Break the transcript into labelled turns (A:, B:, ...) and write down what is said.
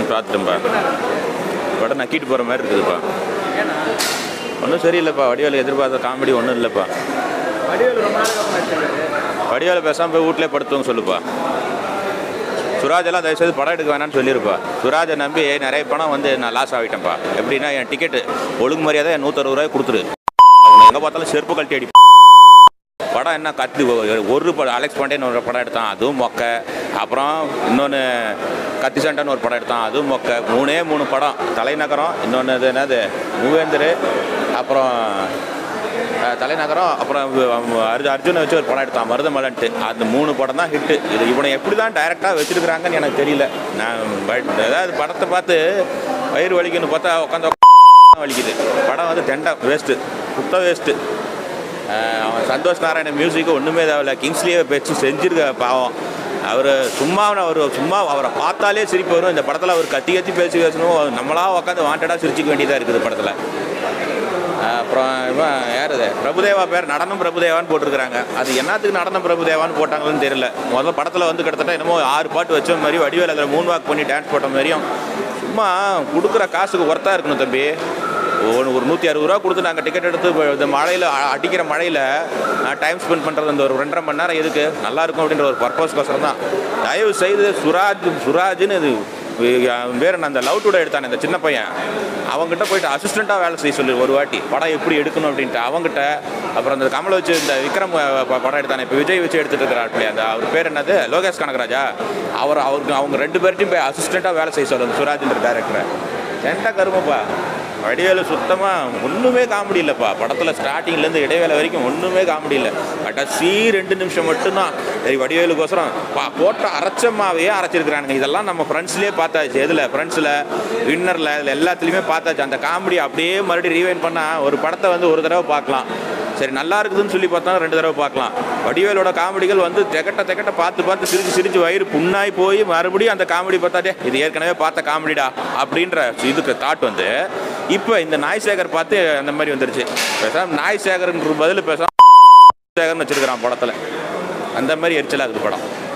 A: பார்த்துட்டேன்ப்பா படம் நக்கிட்டு போகிற மாதிரி இருக்குதுப்பா ஒன்றும் சரியில்லைப்பா வடிவேலு எதிர்பார்த்த காமெடி ஒன்றும் இல்லைப்பா
B: வடிவேலு ரொம்ப நாளுக்கு அப்புறம் நடிச்சிருக்காரு
A: வடிவேலு பேசாமல் போய் வீட்டிலே படுத்துவங்க சொல்லுப்பா சுராஜெல்லாம் தயவுசெய்து படம் எடுக்க வேணாம்னு சொல்லியிருப்பா சுராஜை நம்பி நிறைய பணம் வந்து நான் லாஸ் ஆகிட்டேன்ப்பா எப்படின்னா என் டிக்கெட்டு ஒழுங்கு மரியாதை என் நூற்றறுபது ரூபாய் கொடுத்துரு எங்கே பார்த்தாலும் செருப்பு கழட்டி அடி படம் என்ன கத்து ஒரு படம் அலெக்ஸ் பாண்டேன்னு ஒரு படம் எடுத்தான் அதுவும் மொக்க அப்புறம் இன்னொன்று கத்தி சண்டைன்னு ஒரு படம் எடுத்தான் அதுவும் மொக்க மூணே மூணு படம் தலைநகரம் இன்னொன்று இது என்னது மூவேந்தர் அப்புறம் அஹ், தலைநகரம் அப்புறம் வு- அர்ஜு அர்ஜுனை வச்சு ஒரு படம் எடுத்தான் மருதமலன்ட்டு அந்த மூணு படம் தான் ஹிட்டு இது இவனை எப்படி தான் டைரெக்டாக வச்சுருக்குறாங்கன்னு எனக்கு தெரியல நான் பட் ஏதாவது படத்தை பார்த்து வயிறு வலிக்குன்னு பார்த்தா உட்காந்து வலிக்குது படம் வந்து தெண்டை வேஸ்ட்டு சுத்த வேஸ்ட்டு ஆஹ் அவன் சந்தோஷ் நாராயண மியூசிக்கு ஒன்றுமே தேவையில்ல கிங்ஸ்லியே வச்சு செஞ்சிருக்க பாவம் அவர் சும்மா அவர் சும்மா அவரை பார்த்தாலே சிரிப்பு வரும் இந்த படத்தில் அவர் கத்தி கத்தி பேசி பேசணும் நம்மளா உட்காந்து வாண்டடாக சிரிச்சிக்க வேண்டியதாக இருக்குது படத்தில் அப்புறம் இவன் யார் இது பிரபுதேவா பேர் நடனம் பிரபுதேவான்னு போட்டிருக்கிறாங்க அது என்னத்துக்கு நடனம் பிரபுதேவான்னு போட்டாங்கன்னு தெரியல முதல்ல படத்தில் வந்து கிட்டத்தட்ட என்னமோ ஆறு பாட்டு வச்ச மாதிரி வடிவேல் அதில் மூணு வாக் பண்ணி டான்ஸ் போட்ட மாதிரியும் சும்மா கொடுக்குற காசுக்கு ஒர்த்தாக இருக்கணும் தம்பி ஒரு ஒரு நூற்றி அறுபது ரூபா கொடுத்து நாங்கள் டிக்கெட் எடுத்து இப்ப இந்த மழையில் அடிக்கிற மழையில் டைம் ஸ்பெண்ட் பண்ணுறது அந்த ஒரு ரெண்டரை மணி நேரம் எதுக்கு நல்லா இருக்கும் அப்படின்ற ஒரு பர்பஸ்க்கோசரம் தான் தயவு செய்து சுராஜ் சுராஜ்னு இது அவன் பேர் என்ன அந்த லவ் டுடே எடுத்தானே இந்த சின்ன பையன் அவங்ககிட்ட போயிட்டு அசிஸ்டண்ட்டாக வேலை செய்ய சொல்லு ஒரு வாட்டி படம் எப்படி எடுக்கணும் அப்படின்ட்டு அவங்ககிட்ட அப்புறம் அந்த கமலை வச்சு இந்த விக்ரம் அஹ், ப- படம் எடுத்தானே இப்போ விஜய் வச்சு எடுத்துட்டு இருக்கிறாரு அந்த அவர் பேர் என்னது லோகேஷ் கனகராஜா அவர் அவருக்கு அவங்க ரெண்டு பேர்ட்டையும் போய் அசிஸ்டண்ட்டாக வேலை செய்ய சொல்லுங்க சுராஜ்ன்ற டேரக்டரை சென்டா கருமப்பா வடிவேலு சுத்தமாக ஒன்றுமே காமெடி இல்லைப்பா படத்தில் ஸ்டார்டிங்லேருந்து இடைவேளை வரைக்கும் ஒன்றுமே காமெடி இல்லை கடைசி ரெண்டு நிமிஷம் மட்டும்தான் சரி வடிவேலுக்கோசரம் பா போட்ட அரைச்சமாவே அரைச்சிருக்கிறானுங்க இதெல்லாம் நம்ம ஃப்ரெண்ட்ஸ்லேயே பார்த்தாச்சு எதில் ஃப்ரெண்ட்ஸில் வின்னரில் இதில் எல்லாத்துலேயுமே பார்த்தாச்சு அந்த காமெடி அப்படியே மறுபடியும் ரீவைன் பண்ணால் ஒரு படத்தை வந்து ஒரு தடவை பார்க்கலாம் சரி நல்லா இருக்குதுன்னு சொல்லி பார்த்தா ரெண்டு தடவை பார்க்கலாம் வடிவேலோட காமெடிகள் வந்து திகட்ட திகட்ட பார்த்து பார்த்து சிரிச்சு சிரிச்சு வயிறு புண்ணாய் போய் மறுபடியும் அந்த காமெடி பார்த்தாடே இது ஏற்கனவே பார்த்த காமெடிடா அப்படின்ற இதுக்கு தாட் வந்து இப்போ இந்த நாய் சேகர் பார்த்து அந்த மாதிரி வந்துருச்சு பேசாம நாய் சேகர்ன்ற பதில் பேசாம சேகர்னு வச்சிருக்கிறான் படத்தில் அந்த மாதிரி எரிச்சலாக இருக்குது படம்